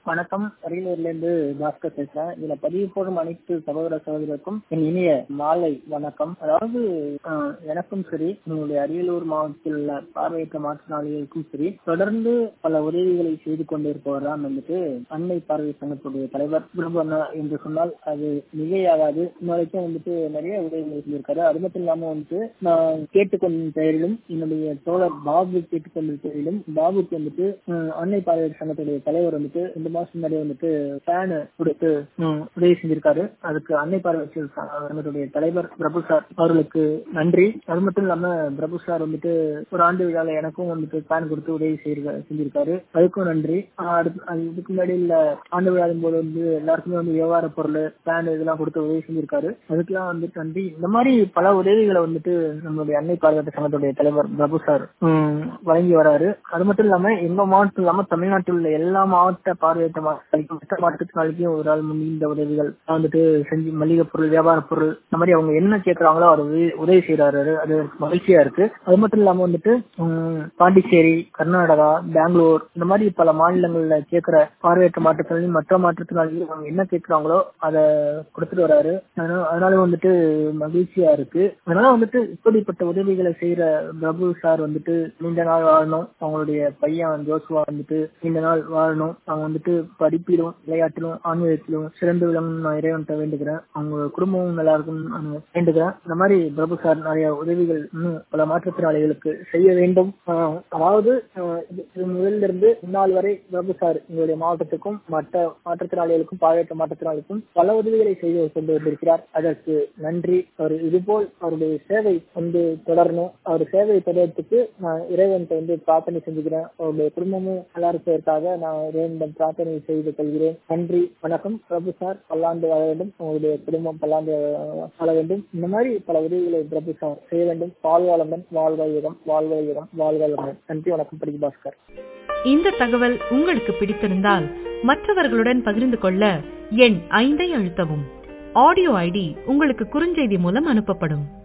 வணக்கம் அரியலூர்ல இருந்து பாஸ்கர் பேசுறேன் இதுல பதிவு போடும் அனைத்து சகோதர சகோதரருக்கும் என் இனிய மாலை வணக்கம் அதாவது ஆஹ், எனக்கும் சரி உங்களுடைய அரியலூர் மாவட்டத்தில் உள்ள பார்வையற்ற மாற்றுத்திறனாளிகளுக்கும் சரி தொடர்ந்து பல உதவிகளை செய்து கொண்டிருப்பவர் தான் வந்துட்டு அன்னை பார்வை சங்கத்துடைய தலைவர் பிரபு அண்ணா என்று சொன்னால் அது மிகையாகாது இன்ன வரைக்கும் வந்துட்டு நிறைய உதவிகளை செஞ்சிருக்காரு அது மட்டும் இல்லாம வந்துட்டு நான் கேட்டுக்கொண்ட பெயரிலும் என்னுடைய தோழர் பாபு கேட்டுக்கொண்ட பெயரிலும் பாபுக்கு வந்துட்டு ஹம், அன்னை பார்வை சங்கத்துடைய தலைவர் வந்துட்டு ரெண்டு மாசம் முன்னாடி வந்துட்டு ஃபேனு கொடுத்து ஹம், உதவி செஞ்சிருக்காரு அதுக்கு அன்னை பார்வை சங்கத்துடைய தலைவர் பிரபு சார் அவர்களுக்கு நன்றி அது மட்டும் இல்லாம பிரபு சார் வந்துட்டு ஒரு ஆண்டு விழால எனக்கும் வந்துட்டு ஃபேன் கொடுத்து உதவி செய்திருக்க- செஞ்சிருக்காரு அதுக்கும் நன்றி ஆஹ் அடுத்து அது இதுக்கு முன்னாடி இல்ல ஆண்டு விழாவின் போது வந்து எல்லாருக்குமே வந்து வியாபார பொருள் ஃபேன் இதெல்லாம் கொடுத்து உதவி செஞ்சிருக்காரு அதுக்கெல்லாம் வந்துட்டு நன்றி இந்த மாதிரி பல உதவிகளை வந்துட்டு நம்மளுடைய அன்னை பார்வையற்ற சங்கத்துடைய தலைவர் பிரபு சார் ஹம், வழங்கி வராரு அது மட்டும் இல்லாம எங்க மாவட்டம் இல்லாம தமிழ்நாட்டில் உள்ள எல்லா மாவட்ட பார்வையற்ற மாவட்டங்களுக்கும் மற்ற மாவட்டத்தினாலுக்கும் ஒரு ஆள் முன்னிந்த உதவிகள் வந்துட்டு செஞ்சு மளிகை பொருள் வியாபார பொருள் இந்த மாதிரி அவங்க என்ன கேட்கறாங்களோ அவர் உதவி- உதவி செய்யறாரு அது எனக்கு மகிழ்ச்சியா இருக்கு அது மட்டும் இல்லாம வந்துட்டு ஹம், பாண்டிச்சேரி கர்நாடகா பெங்களூர் இந்த மாதிரி பல மாநிலங்கள்ல கேட்கிற பார்வையற்ற மாற்றுத்திறனாளி மற்ற மாற்றுத்திறனாளிகள் அவங்க என்ன கேட்கறாங்களோ அதை கொடுத்துட்டு வராரு அதனால அதனால வந்துட்டு மகிழ்ச்சியா இருக்கு அதனால வந்துட்டு இப்படிப்பட்ட உதவிகளை செய்யற பிரபு சார் வந்துட்டு நீண்ட நாள் வாழணும் அவங்களுடைய பையன் ஜோசுவா வந்துட்டு நீண்ட நாள் வாழணும் அவங்க வந்துட்டு படிப்பிலும் விளையாட்டிலும் ஆன்மீகத்திலும் சிறந்து விளங்கணும் நான் இறைவன்கிட்ட வேண்டுகிறேன் அவங்க குடும்பமும் நல்லா இருக்கும்னு நான் வேண்டுகிறேன் இந்த மாதிரி பிரபு சார் நிறைய உதவிகள் இன்னும் பல மாற்றுத்திறனாளிகளுக்கு செய்ய வேண்டும் ஆஹ் அதாவது ஆஹ் இது இது முதலில் இருந்து இந்நாள் வரை பிரபு சார் எங்களுடைய மாவட்டத்துக்கும் மற்ற மாற்றுத்திறனாளிகளுக்கும் பார்வையற்ற மாற்றுத்திறனாளிகளுக்கும் பல உதவிகளை செய்து கொண்டு வந்திருக்கிறார் அதற்கு நன்றி அவர் இதுபோல் அவருடைய சேவை வந்து தொடரணும் அவர் சேவை தொடர்றதுக்கு நான் இறைவன்கிட்ட வந்து பிரார்த்தனை செஞ்சுக்கிறேன் அவருடைய குடும்பமும் நல்லா இருப்பதற்காக நான் இறைவனிடம் பிரார்த்தனை செய்து கொள்கிறேன் நன்றி வணக்கம் பிரபு சார் பல்லாண்டு வாழ வேண்டும் உங்களுடைய குடும்பம் பல்லாண்டு வாழ வேண்டும் இந்த மாதிரி பல உதவிகளை பிரபு சார் செய்ய வேண்டும் வாழ்வாளமன் வாழ்வாயுகம் வாழ்வாயுகம் வாழ்வாளமன் நன்றி வணக்கம் படிக்கு பாஸ்கர் இந்த தகவல் உங்களுக்கு பிடித்திருந்தால் மற்றவர்களுடன் பகிர்ந்து கொள்ள எண் ஐந்தை அழுத்தவும் ஆடியோ ஐடி உங்களுக்கு குறுஞ்செய்தி மூலம் அனுப்பப்படும்